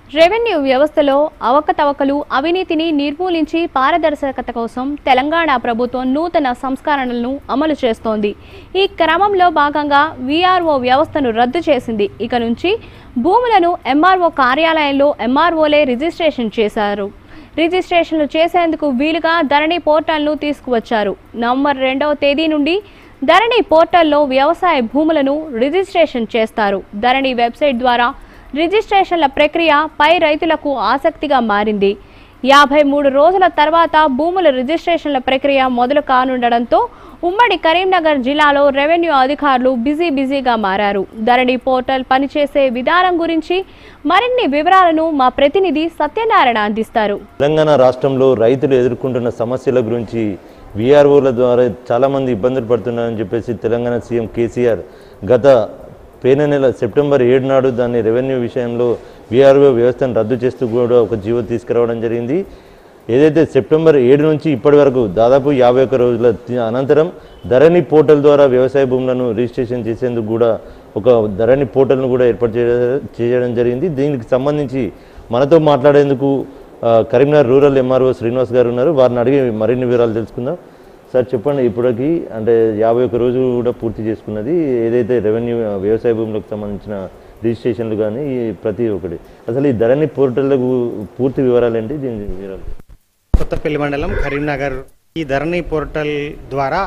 revenue వ్యవస్థలో అవకతవకలు అవినీతిని నిర్మూలించి పారదర్శకత కోసం తెలంగాణ ప్రభుత్వం నూతన సంస్కరణలను అమలు చేస్తోంది ఈ క్రమంలో భాగంగా వీఆర్ఓ వ్యవస్థను రద్దు చేసింది ఇక నుంచి భూములను ఎంఆర్ఓ కార్యాలయంలో ఎంఆర్ఓలే రిజిస్ట్రేషన్ చేశారు రిజిస్ట్రేషన్లు చేసేందుకు వీలుగా ధరణి పోర్టల్ను తీసుకువచ్చారు నవంబర్ రెండవ తేదీ నుండి ధరణి పోర్టల్లో వ్యవసాయ భూములను రిజిస్ట్రేషన్ చేస్తారు ధరణి వెబ్సైట్ ద్వారా రిజిస్ట్రేషన్ల ప్రక్రియ పై రైతులకు ఆసక్తిగా మారింది యాభై మూడు రోజుల తర్వాత భూముల రిజిస్ట్రేషన్ల ప్రక్రియ మొదలు కానుండడంతో ఉమ్మడి కరీంనగర్ జిల్లాలో రెవెన్యూ అధికారులు బిజీ బిజీగా మారారు ధరణి పోర్టల్ పనిచేసే విధానం గురించి మరిన్ని వివరాలను మా ప్రతినిధి సత్యనారాయణ అందిస్తారు తెలంగాణ రాష్ట్రంలో రైతులు ఎదుర్కొంటున్న సమస్యల గురించి వీఆర్ఓల ద్వారా చాలామంది ఇబ్బందులు పడుతున్నారని చెప్పేసి తెలంగాణ సీఎం కేసీఆర్ గత పేన నెల సెప్టెంబర్ ఏడు నాడు దాన్ని రెవెన్యూ విషయంలో వీఆర్ఓ వ్యవస్థను రద్దు చేస్తూ కూడా ఒక జీవో తీసుకురావడం జరిగింది ఏదైతే సెప్టెంబర్ ఏడు నుంచి ఇప్పటి వరకు దాదాపు యాభై ఒక్క రోజుల తి- అనంతరం ధరణి పోర్టల్ ద్వారా వ్యవసాయ భూములను రిజిస్ట్రేషన్ చేసేందుకు కూడా ఒక ధరణి పోర్టల్ను కూడా ఏర్పాటు చేయ- చేయడం జరిగింది దీనికి సంబంధించి మనతో మాట్లాడేందుకు ఆ, కరీంనగర్ రూరల్ ఎంఆర్ఓ శ్రీనివాస్ గారు ఉన్నారు వారిని అడిగి మరిన్ని వివరాలు తెలుసుకుందాం సార్ చెప్పండి ఇప్పటికి అంటే యాభై ఒక్క రోజు కూడా పూర్తి చేసుకున్నది ఏదైతే రెవెన్యూ వ్యవసాయ భూములకు సంబంధించిన రిజిస్ట్రేషన్లు కానీ ఈ ప్రతి ఒక్కటి అసలు ఈ ధరణి పోర్టల్లకు పూర్తి వివరాలు ఏంటి దీని వివరాలు కొత్తపల్లి మండలం కరీంనగర్ ఈ ధరణి పోర్టల్ ద్వారా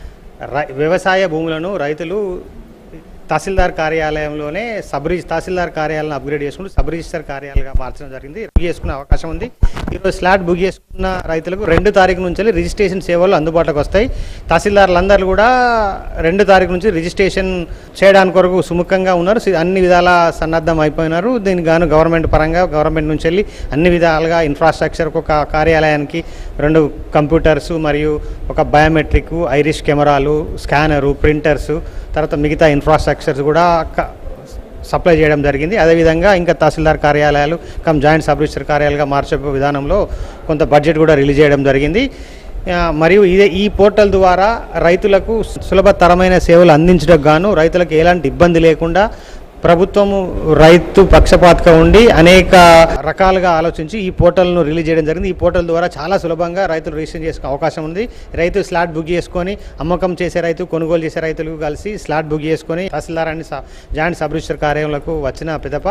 రై- వ్యవసాయ భూములను రైతులు తహసీల్దార్ కార్యాలయంలోనే సబ్ రిజి తహసీల్దార్ కార్యాలయం అప్గ్రేడ్ చేసుకుంటూ సబ్ రిజిస్టర్ కార్యాలయంగా మార్చడం జరిగింది బుక్ చేసుకునే అవకాశం ఉంది ఈరోజు స్లాట్ బుక్ చేసుకున్న రైతులకు రెండు తారీఖు నుంచి రిజిస్ట్రేషన్ సేవలు అందుబాటులోకి వస్తాయి తహసీల్దార్లందరూ కూడా రెండు తారీఖు నుంచి రిజిస్ట్రేషన్ చేయడానికి కొరకు సుముఖంగా ఉన్నారు సి- అన్ని విధాల సన్నద్ధం అయిపోయినారు దీనికి గాను గవర్నమెంట్ పరంగా గవర్నమెంట్ నుంచి వెళ్ళి అన్ని విధాలుగా ఇన్ఫ్రాస్ట్రక్చర్ ఒక కార్యాలయానికి రెండు కంప్యూటర్స్ మరియు ఒక బయోమెట్రిక్ ఐరిష్ కెమెరాలు స్కానరు ప్రింటర్స్ తర్వాత మిగతా ఇన్ఫ్రాస్ట్రక్చర్స్ కూడా క- సప్లై చేయడం జరిగింది అదేవిధంగా ఇంకా తహసీల్దార్ కార్యాలయాలు కమ్ జాయింట్ సబ్ రిజిస్టర్ కార్యాలయాలుగా మార్చే విధానంలో కొంత బడ్జెట్ కూడా రిలీజ్ చేయడం జరిగింది ఆ, మరియు ఇదే ఈ పోర్టల్ ద్వారా రైతులకు సులభతరమైన సేవలు అందించడానికి గాను రైతులకు ఎలాంటి ఇబ్బంది లేకుండా ప్రభుత్వము రైతు పక్షపాతగా ఉండి అనేక రకాలుగా ఆలోచించి ఈ పోర్టల్ను రిలీజ్ చేయడం జరిగింది ఈ పోర్టల్ ద్వారా చాలా సులభంగా రైతులు రిజిస్టర్ చేసుకునే అవకాశం ఉంది రైతు స్లాట్ బుక్ చేసుకొని అమ్మకం చేసే రైతు కొనుగోలు చేసే రైతులు కలిసి స్లాట్ బుక్ చేసుకొని తహసీల్దార్ అని స- జాయింట్ సబ్ రిజిస్టర్ కార్యాలయంలోకి వచ్చిన పిదప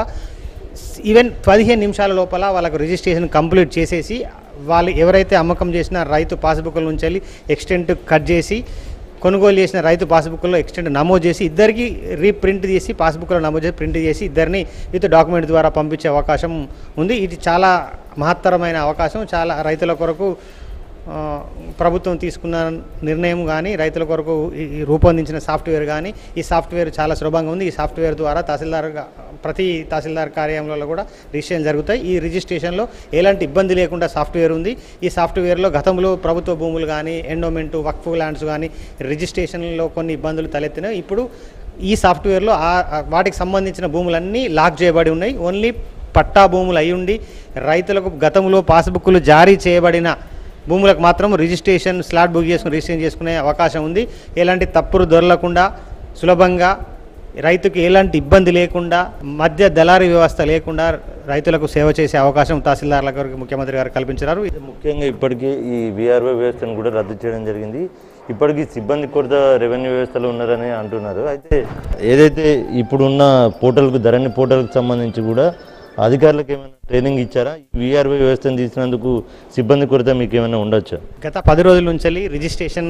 ఈవెన్ పదిహేను నిమిషాల లోపల వాళ్ళకు రిజిస్ట్రేషన్ కంప్లీట్ చేసేసి వాళ్ళు ఎవరైతే అమ్మకం చేసిన రైతు పాస్బుక్ల నుంచి వెళ్ళి ఎక్స్టెంట్ కట్ చేసి కొనుగోలు చేసిన రైతు పాస్బుక్లో ఎక్స్టెంట్ నమోదు చేసి ఇద్దరికి రీప్రింట్ చేసి పాస్బుక్లో నమోదు చేసి ప్రింట్ చేసి ఇద్దరిని విత్ డాక్యుమెంట్ ద్వారా పంపించే అవకాశం ఉంది ఇది చాలా మహత్తరమైన అవకాశం చాలా రైతుల కొరకు ఆ, ప్రభుత్వం తీసుకున్న నిర్ణయం కానీ రైతుల కొరకు ఈ- ఈ రూపొందించిన సాఫ్ట్వేర్ కానీ ఈ సాఫ్ట్వేర్ చాలా సులభంగా ఉంది ఈ సాఫ్ట్వేర్ ద్వారా తహసీల్దార్ గా- ప్రతి తహసీల్దార్ కార్యాలయంలో కూడా రిజిస్ట్రేషన్ జరుగుతాయి ఈ రిజిస్ట్రేషన్లో ఎలాంటి ఇబ్బంది లేకుండా సాఫ్ట్వేర్ ఉంది ఈ సాఫ్ట్వేర్లో గతంలో ప్రభుత్వ భూములు కానీ ఎండోమెంట్ వక్ఫ్ ల్యాండ్స్ కానీ రిజిస్ట్రేషన్లో కొన్ని ఇబ్బందులు తలెత్తినాయి ఇప్పుడు ఈ సాఫ్ట్వేర్లో ఆ ఆ వాటికి సంబంధించిన భూములన్నీ లాక్ చేయబడి ఉన్నాయి ఓన్లీ పట్టా భూములు అయి ఉండి రైతులకు గతంలో పాస్బుక్లు జారీ చేయబడిన భూములకు మాత్రం రిజిస్ట్రేషన్ స్లాట్ బుక్ చేసుకుని రిజిస్ట్రేషన్ చేసుకునే అవకాశం ఉంది ఎలాంటి తప్పులు దొరలకుండా సులభంగా రైతుకి ఎలాంటి ఇబ్బంది లేకుండా మధ్య దళారీ వ్యవస్థ లేకుండా రైతులకు సేవ చేసే అవకాశం తహసీల్దార్ల గారికి ముఖ్యమంత్రి గారు కల్పించారు ముఖ్యంగా ఇప్పటికీ ఈ వీఆర్ఓ వ్యవస్థను కూడా రద్దు చేయడం జరిగింది ఇప్పటికీ సిబ్బంది కొరత రెవెన్యూ వ్యవస్థలో ఉన్నారని అంటున్నారు అయితే ఏదైతే ఇప్పుడున్న పోర్టల్కు ధరణి పోర్టల్కి సంబంధించి కూడా అధికారులకు ఏమైనా ట్రైనింగ్ ఇచ్చారా వీఆర్ఓ వ్యవస్థను తీసినందుకు సిబ్బంది కొరత మీకు ఏమైనా ఉండొచ్చా గత పది రోజుల నుంచి రిజిస్ట్రేషన్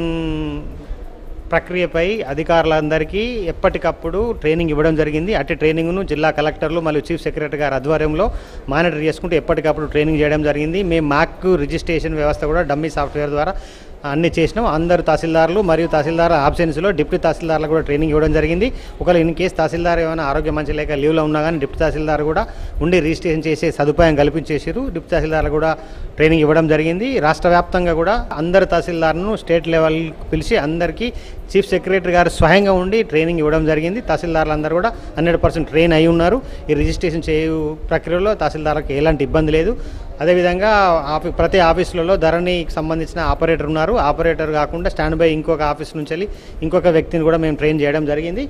ప్రక్రియపై అధికారులందరికీ ఎప్పటికప్పుడు ట్రైనింగ్ ఇవ్వడం జరిగింది అట్టి ట్రైనింగ్ను జిల్లా కలెక్టర్లు మరియు చీఫ్ సెక్రటరీ గారి ఆధ్వర్యంలో మానిటర్ చేసుకుంటూ ఎప్పటికప్పుడు ట్రైనింగ్ చేయడం జరిగింది మేము మాక్ రిజిస్ట్రేషన్ వ్యవస్థ కూడా డమ్మీ సాఫ్ట్వేర్ ద్వారా అన్ని చేసినాం అందరు తహసీల్దార్లు మరియు తహసీల్దార్ ఆబ్సెన్స్లో డిప్యూటీ తహసీల్దార్లకు కూడా ట్రైనింగ్ ఇవ్వడం జరిగింది ఒకవేళ ఇన్ కేసు తహసీల్దార్ ఏమైనా ఆరోగ్య మంచి లేక లీవ్లో ఉన్నా కానీ డిప్యూటీ తహసీల్దార్ కూడా ఉండి రిజిస్ట్రేషన్ చేసే సదుపాయం కల్పించేసారు డిప్యూటీ తహసీల్దార్లు కూడా ట్రైనింగ్ ఇవ్వడం జరిగింది రాష్ట్ర వ్యాప్తంగా కూడా అందరు తహసీల్దార్ను స్టేట్ లెవెల్ పిలిచి అందరికీ చీఫ్ సెక్రటరీ గారు స్వయంగా ఉండి ట్రైనింగ్ ఇవ్వడం జరిగింది తహసీల్దార్లు అందరూ కూడా హండ్రెడ్ పర్సెంట్ ట్రైన్ అయి ఉన్నారు ఈ రిజిస్ట్రేషన్ చేయు ప్రక్రియలో తహసీల్దార్లకు ఎలాంటి ఇబ్బంది లేదు అదేవిధంగా ఆఫీ ప్రతి ఆఫీసులలో ధరణికి సంబంధించిన ఆపరేటర్ ఉన్నారు ఆపరేటర్ కాకుండా స్టాండ్ బై ఇంకొక ఆఫీస్ నుంచి వెళ్ళి ఇంకొక వ్యక్తిని కూడా మేము ట్రైన్ చేయడం జరిగింది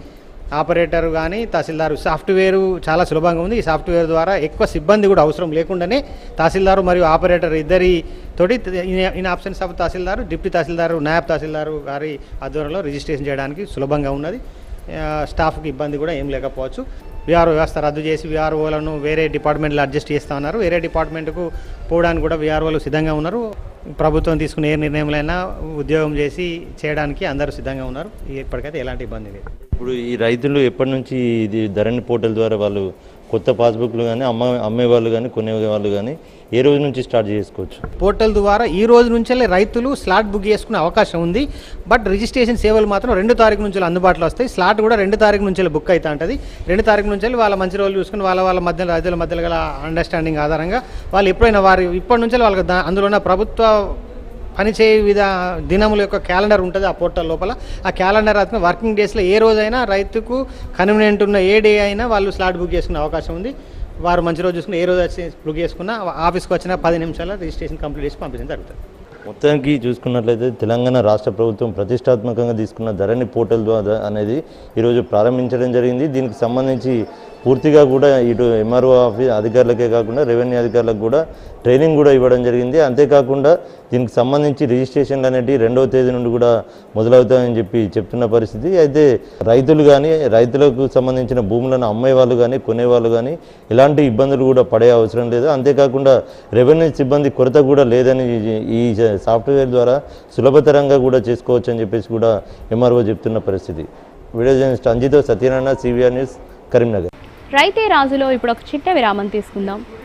ఆపరేటర్ కానీ తహసీల్దారు సాఫ్ట్వేర్ చాలా సులభంగా ఉంది ఈ సాఫ్ట్వేర్ ద్వారా ఎక్కువ సిబ్బంది కూడా అవసరం లేకుండానే తహసీల్దారు మరియు ఆపరేటర్ ఇద్దరి తోటి in options of tahsildar deputy tahsildar naib tahsildar గారి ఆధ్వర్యంలో రిజిస్ట్రేషన్ చేయడానికి సులభంగా ఉన్నది ఆ, స్టాఫ్కి ఇబ్బంది కూడా ఏం లేకపోవచ్చు విఆర్ఓ వ్యవస్థ రద్దు చేసి విఆర్ఓలను వేరే డిపార్ట్మెంట్లో అడ్జస్ట్ చేస్తా ఉన్నారు వేరే డిపార్ట్మెంట్కు పోవడానికి కూడా విఆర్ఓలు సిద్ధంగా ఉన్నారు ప్రభుత్వం తీసుకునే ఏ నిర్ణయంలైనా ఉద్యోగం చేసి చేయడానికి అందరూ సిద్ధంగా ఉన్నారు ఇప్పటికైతే ఎలాంటి ఇబ్బంది లేదు ఇప్పుడు ఈ రైతులు ఎప్పటి నుంచి ఇది ధరణి పోర్టల్ ద్వారా వాళ్ళు కొత్త పాస్బుక్లు కానీ అమ్మ అమ్మే వాళ్ళు కానీ కొనే వాళ్ళు కానీ ఏ రోజు నుంచి స్టార్ట్ చేసుకోవచ్చు పోర్టల్ ద్వారా ఈ రోజు నుంచే రైతులు స్లాట్ బుక్ చేసుకునే అవకాశం ఉంది బట్ రిజిస్ట్రేషన్ సేవలు మాత్రం రెండు తారీఖు నుంచి అందుబాటులో వస్తాయి స్లాట్ కూడా రెండు తారీఖు నుంచి బుక్ అవుతా ఉంటుంది రెండు తారీఖు నుంచి వాళ్ళ మంచి రోజులు చూసుకుని వాళ్ళ వాళ్ళ మధ్య రైతుల మధ్యలో గల అండర్స్టాండింగ్ ఆధారంగా వాళ్ళు ఎప్పుడైనా వారి ఇప్పటి నుంచి వాళ్ళకి దా- అందులో ఉన్న ప్రభుత్వ పనిచేయ విధా దినముల యొక్క క్యాలెండర్ ఉంటుంది ఆ పోర్టల్ లోపల ఆ క్యాలెండర్ అతను వర్కింగ్ డేస్లో ఏ రోజైనా రైతుకు కన్వీనియంట్ ఉన్న ఏ డే అయినా వాళ్ళు స్లాట్ బుక్ చేసుకునే అవకాశం ఉంది వారు మంచి రోజు చూసుకుని ఏ రోజు వచ్చి బుక్ చేసుకున్నా ఆఫీస్కి వచ్చిన పది నిమిషాల్లో రిజిస్ట్రేషన్ కంప్లీట్ చేసి పంపించడం జరుగుతుంది మొత్తానికి చూసుకున్నట్లయితే తెలంగాణ రాష్ట్ర ప్రభుత్వం ప్రతిష్టాత్మకంగా తీసుకున్న ధరణి పోర్టల్ ద్వారా అనేది ఈరోజు ప్రారంభించడం జరిగింది దీనికి సంబంధించి పూర్తిగా కూడా ఇటు ఎంఆర్ఓ ఆఫీస్ అధికారులకే కాకుండా రెవెన్యూ అధికారులకు కూడా ట్రైనింగ్ కూడా ఇవ్వడం జరిగింది అంతేకాకుండా దీనికి సంబంధించి రిజిస్ట్రేషన్లు అనేటివి రెండవ తేదీ నుండి కూడా మొదలవుతాయని చెప్పి చెప్తున్న పరిస్థితి అయితే రైతులు కానీ రైతులకు సంబంధించిన భూములను అమ్మే వాళ్ళు కానీ కొనేవాళ్ళు కానీ ఎలాంటి ఇబ్బందులు కూడా పడే అవసరం లేదు అంతేకాకుండా రెవెన్యూ సిబ్బంది కొరత కూడా లేదని ఈ- ఈ సాఫ్ట్వేర్ ద్వారా సులభతరంగా కూడా చేసుకోవచ్చు అని చెప్పేసి కూడా ఎంఆర్ఓ చెప్తున్న పరిస్థితి వీడియో జర్నలిస్ట్ అంజితో సత్యనారాయణ సివిఆర్ న్యూస్ కరీంనగర్ రైతే రాజులో ఇప్పుడు ఒక చిట్ట విరామం తీసుకుందాం